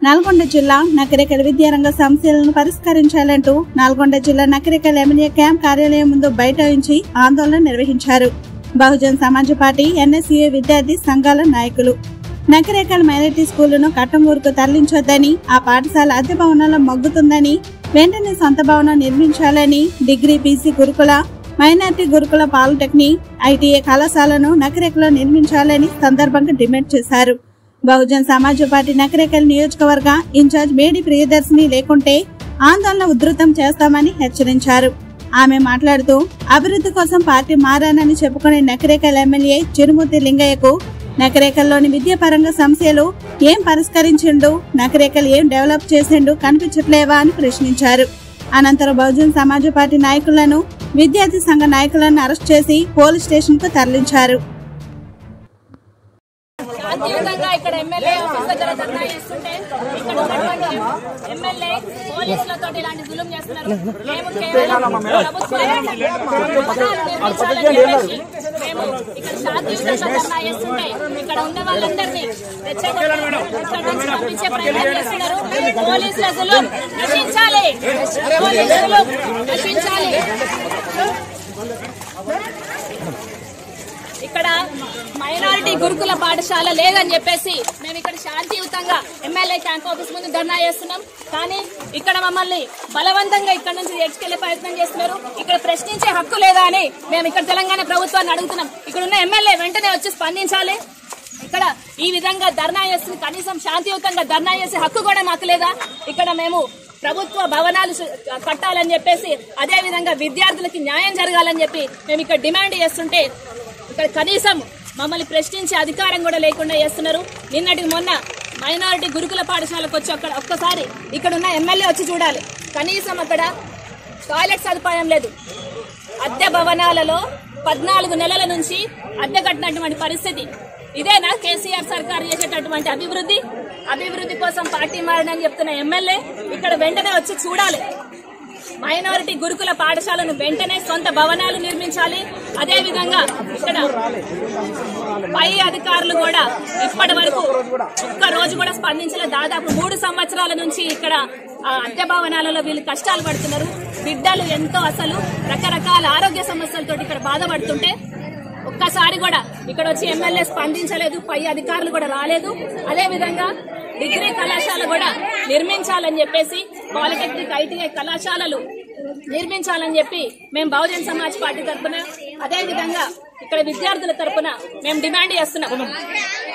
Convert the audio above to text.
నల్గొండ జిల్లా నకరేకల్ విద్యారంగ సమస్యలను పరిష్కరించాలంటూ నల్గొండ జిల్లా నకరేకల్ ఎమ్మెల్యే క్యాంప్ కార్యాలయం ముందు బైఠాయించి ఆందోళన నిర్వహించారు బహుజన్ సమాజ్ పార్టీ ఎన్ఎస్యుఏ విద్యార్థి సంఘాల నాయకులు నకరేకల్ మైనారిటీ స్కూలును కట్టంగూరుకు తరలించొద్దని ఆ పాఠశాల అద్దె భవనంలో మగ్గుతుందని వెంటనే సొంత భవనం నిర్మించాలని డిగ్రీ పీసీ గురుకుల మైనార్టీ గురుకుల పాలిటెక్నిక్ ఐటీఏ కళాశాలను నకరేకలో నిర్మించాలని సందర్భంగా డిమాండ్ చేశారు బహుజన్ సమాజ్ పార్టీ నకరేకల్ నియోజకవర్గ ఇన్ఛార్జ్ మేడి ప్రియదర్శిని లేకుంటే ఆందోళన ఉధృతం చేస్తామని హెచ్చరించారు ఆమె మాట్లాడుతూ అభివృద్ధి కోసం పార్టీ మారానని చెప్పుకునే నకరేకల్ ఎమ్మెల్యే చిరుమూర్తి లింగయ్యకు నకరేకల్లోని విద్యాపరంగా సమస్యలు ఏం పరిష్కరించిండు నకరేకల్ ఏం డెవలప్ చేసిండు కనిపించట్లేవా అని ప్రశ్నించారు అనంతరం బహుజన్ సమాజ్ పార్టీ నాయకులను విద్యార్థి సంఘ నాయకులను అరెస్ట్ చేసి పోలీస్ స్టేషన్ కు తరలించారు శాంతియుతంగా ఇక్కడ ఎమ్మెల్యే ఆఫీస్ దగ్గర ధర్నా చేస్తుంటే ఇక్కడ ఉన్నటువంటి ఎమ్మెల్యే పోలీసులతో ఇలాంటి జులుం చేస్తున్నారు మేము కేవలం ప్రభుత్వాన్ని పథకాలు నిర్మించాలని చెప్పేసి మేము ఇక్కడ శాంతియుతంగా ధర్నా చేస్తుంటే ఇక్కడ ఉన్న వాళ్ళందరినీ రెచ్చగొట్టి ఇక్కడ నుంచి పంపించే ప్రయత్నం చేస్తున్నారు పోలీసుల జులుం నశించాలి పోలీసులు నశించాలి ఇక్కడ మైనారిటీ గురుకుల పాఠశాల లేదని చెప్పేసి మేము ఇక్కడ శాంతియుతంగా ఎమ్మెల్యే క్యాంప్ ఆఫీస్ ముందు ధర్నా చేస్తున్నాం కానీ ఇక్కడ మమ్మల్ని బలవంతంగా ఇక్కడ నుంచి ఎక్స్కెళ్లే ప్రయత్నం చేస్తున్నారు ఇక్కడ ప్రశ్నించే హక్కు లేదా అని మేము ఇక్కడ తెలంగాణ ప్రభుత్వాన్ని అడుగుతున్నాం ఇక్కడ ఉన్న ఎమ్మెల్యే వెంటనే వచ్చి స్పందించాలి ఇక్కడ ఈ విధంగా ధర్నా చేస్తుంది కనీసం శాంతియుతంగా ధర్నా చేసే హక్కు కూడా మాకు లేదా ఇక్కడ మేము ప్రభుత్వ భవనాలు సు- కట్టాలని చెప్పేసి అదే విధంగా విద్యార్థులకి న్యాయం జరగాలని చెప్పి మేము ఇక్కడ డిమాండ్ చేస్తుంటే ఇక్కడ కనీసం మమ్మల్ని ప్రశ్నించే అధికారం కూడా లేకుండా చేస్తున్నారు నిన్నటికి మొన్న మైనారిటీ గురుకుల పాఠశాలకు వచ్చి అక్కడ ఒక్కసారి ఇక్కడ ఉన్న ఎమ్మెల్యే వచ్చి చూడాలి కనీసం అక్కడ టాయిలెట్ సదుపాయం లేదు అద్దె భవనాలలో పద్నాలుగు నెలల నుంచి అద్దె కట్టినటువంటి పరిస్థితి ఇదేనా కేసీఆర్ సర్కార్ చేసేటటువంటి అభివృద్ధి అభివృద్ధి కోసం పార్టీ మారని చెప్తున్న ఎమ్మెల్యే ఇక్కడ వెంటనే వచ్చి చూడాలి మైనారిటీ గురుకుల పాఠశాలను వెంటనే సొంత భవనాలు నిర్మించాలి అదే విధంగా ఇక్కడ పై అధికారులు కూడా ఇప్పటి వరకు ఒక్క రోజు కూడా స్పందించలేదు దాదాపు మూడు సంవత్సరాల నుంచి ఇక్కడ ఆ అద్దె భవనాలలో వీళ్ళు కష్టాలు పడుతున్నారు బిడ్డలు ఎంతో అసలు రకరకాల ఆరోగ్య సమస్యలతో ఇక్కడ బాధపడుతుంటే ఒక్కసారి కూడా ఇక్కడ వచ్చి ఎమ్మెల్యే స్పందించలేదు పై అధికారులు కూడా రాలేదు అదే విధంగా డిగ్రీ కళాశాల కూడా నిర్మించాలని చెప్పేసి పాలిటెక్నిక్ ఐటీఐ కళాశాలలు నిర్మించాలని చెప్పి మేము బహుజన్ సమాజ్ పార్టీ తరఫున అదే విధంగా ఇక్కడ విద్యార్థుల తరఫున మేము డిమాండ్ చేస్తున్నాం